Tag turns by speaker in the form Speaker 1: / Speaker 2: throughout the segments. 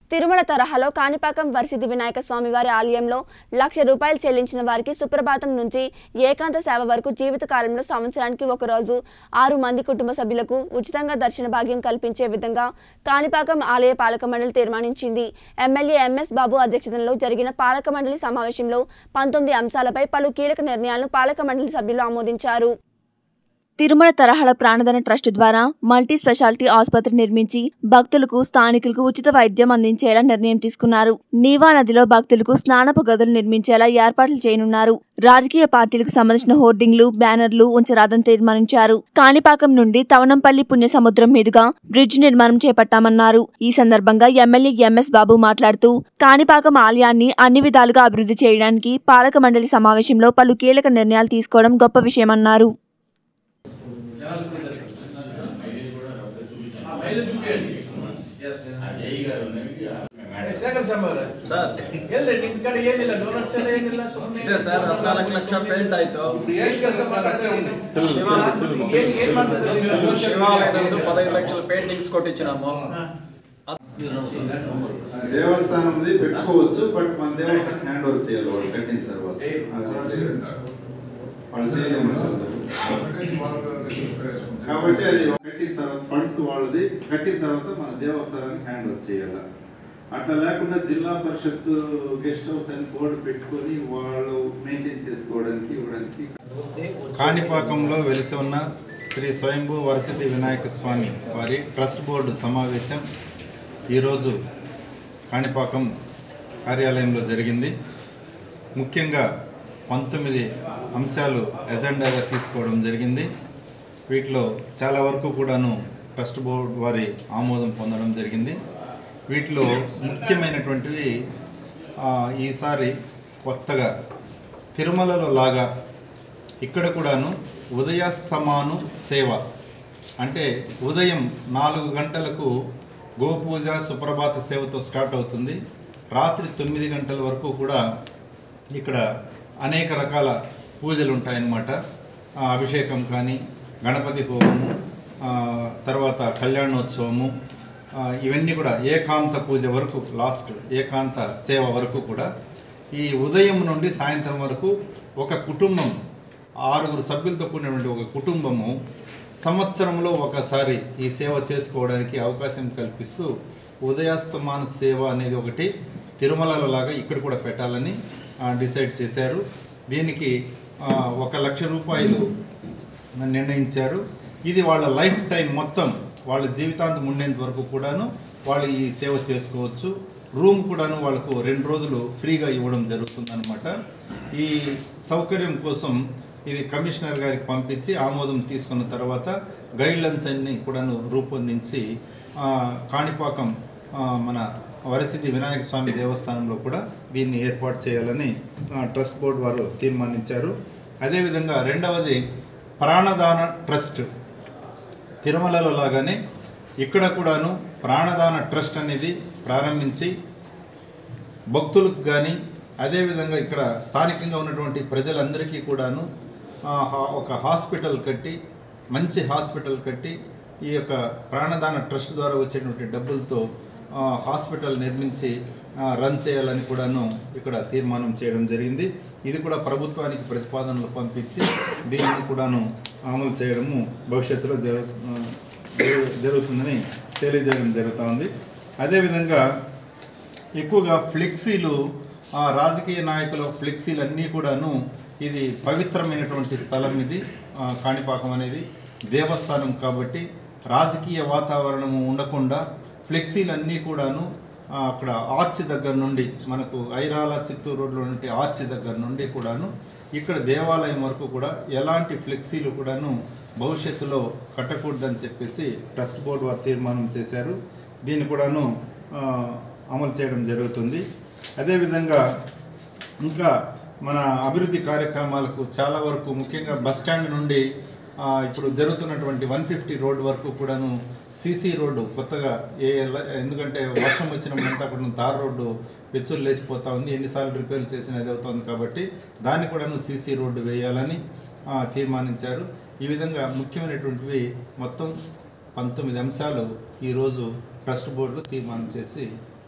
Speaker 1: తిరుమల తరహాలో కాణిపాకం వరసిద్ధి వినాయక స్వామివారి ఆలయంలో లక్ష రూపాయలు చెల్లించిన వారికి సుప్రభాతం నుంచి ఏకాంత సేవ వరకు జీవితకాలంలో సంవత్సరానికి ఒక రోజు ఆరు మంది కుటుంబ సభ్యులకు ఉచితంగా దర్శన భాగ్యం కల్పించే విధంగా కాణిపాకం ఆలయ పాలక మండలి తీర్మానించింది ఎమ్మెల్యే ఎంఎస్ బాబు అధ్యక్షతనలో జరిగిన పాలక మండలి సమావేశంలో పంతొమ్మిది అంశాలపై పలు కీలక నిర్ణయాలను పాలక మండలి సభ్యులు ఆమోదించారు తిరుమల తరహాల ప్రాణదాన ట్రస్ట్ ద్వారా మల్టీ స్పెషాలిటీ ఆసుపత్రి నిర్మించి భక్తులకు స్థానికులకు ఉచిత వైద్యం అందించేలా నిర్ణయం తీసుకున్నారు నీవా నదిలో భక్తులకు స్నానపు గదులు నిర్మించేలా ఏర్పాట్లు చేయనున్నారు రాజకీయ పార్టీలకు సంబంధించిన హోర్డింగ్లు బ్యానర్లు ఉంచరాదని తీర్మానించారు కాణిపాకం నుండి తవనంపల్లి పుణ్య సముద్రం మీదుగా బ్రిడ్జ్ నిర్మాణం చేపట్టామన్నారు ఈ సందర్భంగా ఎమ్మెల్యే ఎంఎస్ బాబు మాట్లాడుతూ కాణిపాకం ఆలయాన్ని అన్ని విధాలుగా అభివృద్ధి చేయడానికి పాలక మండలి సమావేశంలో పలు కీలక నిర్ణయాలు తీసుకోవడం గొప్ప విషయమన్నారు
Speaker 2: ಶೇಖರ್ ಸಾಂಬ ಅವರೇ
Speaker 3: ಸರ್
Speaker 2: ಎಲ್ಲಿ ನಿಮ್ ಕಡೆ ಏನಿಲ್ಲ ಡೋನರ್ಸ್ ಎಲ್ಲ ಏನಿಲ್ಲ ಸುಮ್ಮನೆ
Speaker 3: ಇದೆ ಸರ್ ಹದಿನಾಲ್ಕು ಲಕ್ಷ ಪೇಂಟ್ ಆಯ್ತು
Speaker 2: ಏನ್ ಕೆಲಸ ಮಾಡ್ತಾರೆ
Speaker 3: ಶಿವಾಲಯ-
Speaker 2: ಏನ್ ಏನ್ ಮಾಡ್ತಿದ್ದಾರೆ ನೀವು?
Speaker 3: ಶಿವಾಲಯದಂದು పదహైదు లక్షల పెయింటింగ్స్ కొట్టించినాము
Speaker 4: దేవస్థానంది పెట్టుకోవచ్చు బట్ మన దేవస్థానం హ్యాండ్ ఓవర్ చేయాలి వాళ్ళు కట్టిన తర్వాత వాళ్ళు చేయలేమంటారు కాబట్టి అది కట్టిన తర్వాత ఫండ్స్ వాళ్ళది కట్టిన తర్వాత మన దేవస్థానానికి హ్యాండ్ ఓవర్ చేయాలి అట్లా లేకుండా జిల్లా పరిషత్ గెస్ట్ హౌస్ అని బోర్డు పెట్టుకొని వాళ్ళు మెయింటైన్ చేసుకోవడానికి ఇవ్వడానికి కాణిపాకంలో వెలిసి ఉన్న శ్రీ స్వయంభూ వరసిద్ధి వినాయక స్వామి వారి ట్రస్ట్ బోర్డు సమావేశం ఈరోజు కాణిపాకం కార్యాలయంలో జరిగింది ముఖ్యంగా పంతొమ్మిది అంశాలు ఎజెండాగా తీసుకోవడం జరిగింది వీటిలో చాలా వరకు కూడాను ట్రస్ట్ బోర్డు వారి ఆమోదం పొందడం జరిగింది వీటిలో ముఖ్యమైనటువంటివి ఆ, ఈసారి కొత్తగా తిరుమలలో లాగా ఇక్కడ కూడాను ఉదయాస్తమాను సేవ అంటే ఉదయం నాలుగు గంటలకు గోపూజ సుప్రభాత సేవతో స్టార్ట్ అవుతుంది రాత్రి తొమ్మిది గంటల వరకు కూడా ఇక్కడ అనేక రకాల పూజలు ఉంటాయన్నమాట ఆ, అభిషేకం కానీ గణపతి హోమము ఆ, తర్వాత కళ్యాణోత్సవము ఆ, ఇవన్నీ కూడా ఏకాంత పూజ వరకు లాస్ట్ ఏకాంత సేవ వరకు కూడా ఈ ఉదయం నుండి సాయంత్రం వరకు ఒక కుటుంబం ఆరుగురు సభ్యులతో కూడినటువంటి ఒక కుటుంబము సంవత్సరంలో ఒకసారి ఈ సేవ చేసుకోవడానికి అవకాశం కల్పిస్తూ ఉదయాస్తమాన సేవ అనేది ఒకటి తిరుమలలో లాగా ఇక్కడ కూడా పెట్టాలని ఆ, డిసైడ్ చేశారు దీనికి ఆ, ఒక లక్ష రూపాయలు నిర్ణయించారు ఇది వాళ్ళ లైఫ్ టైం మొత్తం వాళ్ళ జీవితాంతం ఉండేంత వరకు కూడాను వాళ్ళు ఈ సేవ చేసుకోవచ్చు రూమ్ కూడాను వాళ్ళకు రెండు రోజులు ఫ్రీగా ఇవ్వడం జరుగుతుందన్నమాట ఈ సౌకర్యం కోసం ఇది కమిషనర్ గారికి పంపించి ఆమోదం తీసుకున్న తర్వాత గైడ్లైన్స్ అన్ని కూడాను రూపొందించి ఆ, కాణిపాకం ఆ, మన వరసిద్ధి వినాయక స్వామి దేవస్థానంలో కూడా దీన్ని ఏర్పాటు చేయాలని ఆ, ట్రస్ట్ బోర్డు వారు తీర్మానించారు అదేవిధంగా రెండవది ప్రాణదాన ట్రస్ట్ తిరుమలలో లాగానే ఇక్కడ కూడాను ప్రాణదాన ట్రస్ట్ అనేది ప్రారంభించి భక్తులకు కానీ అదేవిధంగా ఇక్కడ స్థానికంగా ఉన్నటువంటి ప్రజలందరికీ కూడాను ఆ, హా- ఒక హాస్పిటల్ కట్టి మంచి హాస్పిటల్ కట్టి ఈ యొక్క ప్రాణదాన ట్రస్ట్ ద్వారా వచ్చేటువంటి డబ్బులతో ఆ, హాస్పిటల్ నిర్మించి ఆ, రన్ చేయాలని కూడాను ఇక్కడ తీర్మానం చేయడం జరిగింది ఇది కూడా ప్రభుత్వానికి ప్రతిపాదనలు పంపించి దీన్ని కూడాను అమలు చేయడము భవిష్యత్తులో జరు ఆ, జరు- జరుగుతుందని తెలియజేయడం జరుగుతూ ఉంది అదేవిధంగా ఎక్కువగా ఫ్లెక్సీలు ఆ రాజకీయ నాయకుల ఫ్లెక్సీలు అన్నీ కూడాను ఇది పవిత్రమైనటువంటి స్థలం ఇది ఆ, కాణిపాకం అనేది దేవస్థానం కాబట్టి రాజకీయ వాతావరణము ఉండకుండా ఫ్లెక్సీలన్నీ కూడాను ఆ, అక్కడ ఆర్చ్ దగ్గర నుండి మనకు ఐరాల చిత్తూరు రోడ్లో ఉండే ఆర్చ్ దగ్గర నుండి కూడాను ఇక్కడ దేవాలయం వరకు కూడా ఎలాంటి ఫ్లెక్సీలు కూడాను భవిష్యత్తులో కట్టకూడదని చెప్పేసి ట్రస్ట్ బోర్డు వారు తీర్మానం చేశారు దీన్ని కూడాను ఆ, అమలు చేయడం జరుగుతుంది అదేవిధంగా ఇంకా మన అభివృద్ధి కార్యక్రమాలకు చాలా వరకు ముఖ్యంగా బస్ స్టాండ్ నుండి ఆ, ఇప్పుడు జరుగుతున్నటువంటి వన్ ఫిఫ్టీ రోడ్ వరకు కూడాను సీసీ రోడ్డు కొత్తగా ఏ ఎందుకంటే వర్షం వచ్చినప్పుడంతా కూడా తార్ రోడ్డు పెచ్చులు లేచిపోతా ఉంది ఎన్నిసార్లు రిపేర్లు చేసినా అది అవుతుంది కాబట్టి దాన్ని కూడాను సీసీ రోడ్డు వేయాలని ఆ, తీర్మానించారు ఈ విధంగా ముఖ్యమైనటువంటివి మొత్తం పంతొమ్మిది అంశాలు ఈరోజు ట్రస్ట్ బోర్డులో తీర్మానం చేసి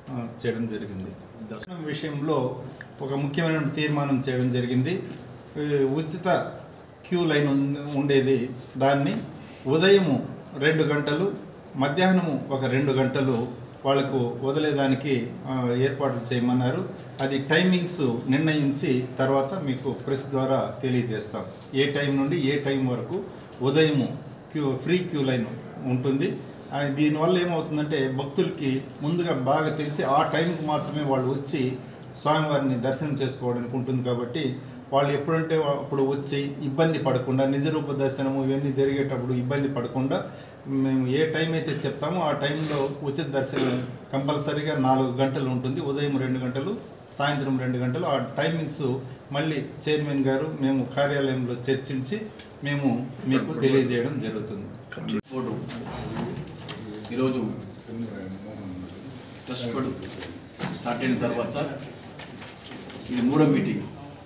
Speaker 5: ఆ, చేయడం జరిగింది దర్శనం విషయంలో ఒక ముఖ్యమైన తీర్మానం చేయడం జరిగింది ఈ ఉచిత క్యూ లైన్ ఉం- ఉండేది దాన్ని ఉదయము రెండు గంటలు మధ్యాహ్నము ఒక రెండు గంటలు వాళ్ళకు వదిలేదానికి ఆ, ఏర్పాట్లు చేయమన్నారు అది టైమింగ్స్ నిర్ణయించి తర్వాత మీకు ప్రెస్ ద్వారా తెలియజేస్తాం ఏ టైం నుండి ఏ టైం వరకు ఉదయము క్యూ ఫ్రీ క్యూ లైన్ ఉంటుంది ఆ, దీనివల్ల ఏమవుతుందంటే భక్తులకి ముందుగా బాగా తెలిసి ఆ టైంకి మాత్రమే వాళ్ళు వచ్చి స్వామివారిని దర్శనం చేసుకోవడానికి ఉంటుంది కాబట్టి వాళ్ళు ఎప్పుడంటే అప్పుడు వచ్చి ఇబ్బంది పడకుండా నిజరూప దర్శనము ఇవన్నీ జరిగేటప్పుడు ఇబ్బంది పడకుండా మేము ఏ టైం అయితే చెప్తామో ఆ టైంలో ఉచిత దర్శనం కంపల్సరీగా నాలుగు గంటలు ఉంటుంది ఉదయం రెండు గంటలు సాయంత్రం రెండు గంటలు ఆ టైమింగ్స్ మళ్ళీ చైర్మన్ గారు మేము కార్యాలయంలో చర్చించి మేము మీకు తెలియజేయడం జరుగుతుంది
Speaker 2: బోర్డు ఈరోజు ట్రస్ట్ బోర్డు స్టార్ట్ అయిన తర్వాత ఇది మూడో మీటింగ్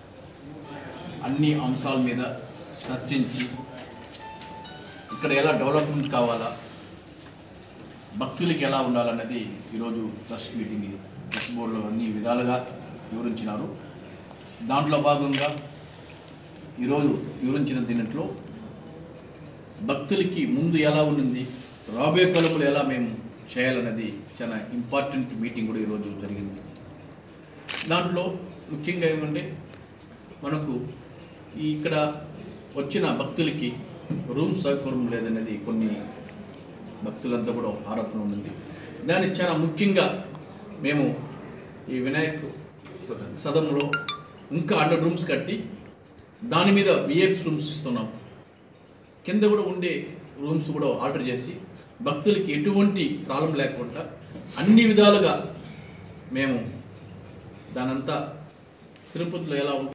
Speaker 2: అన్ని అంశాల మీద చర్చించి ఇక్కడ ఎలా డెవలప్మెంట్ కావాలా భక్తులకి ఎలా ఉండాలన్నది ఈరోజు ట్రస్ట్ మీటింగ్ ఇది. ట్రస్ట్ బోర్డులో అన్ని విధాలుగా వివరించినారు దాంట్లో భాగంగా ఈరోజు వివరించిన దీంట్లో భక్తులకి ముందు ఎలా ఉండింది రాబోయే కాలంలో ఎలా మేము చేయాలన్నది చాలా ఇంపార్టెంట్ మీటింగ్ కూడా ఈరోజు జరిగింది దాంట్లో ముఖ్యంగా ఏమంటే మనకు ఈ ఇక్కడ వచ్చిన భక్తులకి రూమ్ సౌకర్యం లేదనేది కొన్ని భక్తులంతా కూడా ఒక ఆరోపణ ఉంది దాన్ని చాలా ముఖ్యంగా మేము ఈ వినాయక్ సదంలో ఇంకా హండ్రెడ్ రూమ్స్ కట్టి దాని మీద విఐపి రూమ్స్ ఇస్తున్నాం కింద కూడా ఉండే రూమ్స్ కూడా ఆర్డర్ చేసి భక్తులకి ఎటువంటి ప్రాబ్లం లేకుండా అన్ని విధాలుగా మేము దానంతా తిరుపతిలో ఎలా ఉంటుంది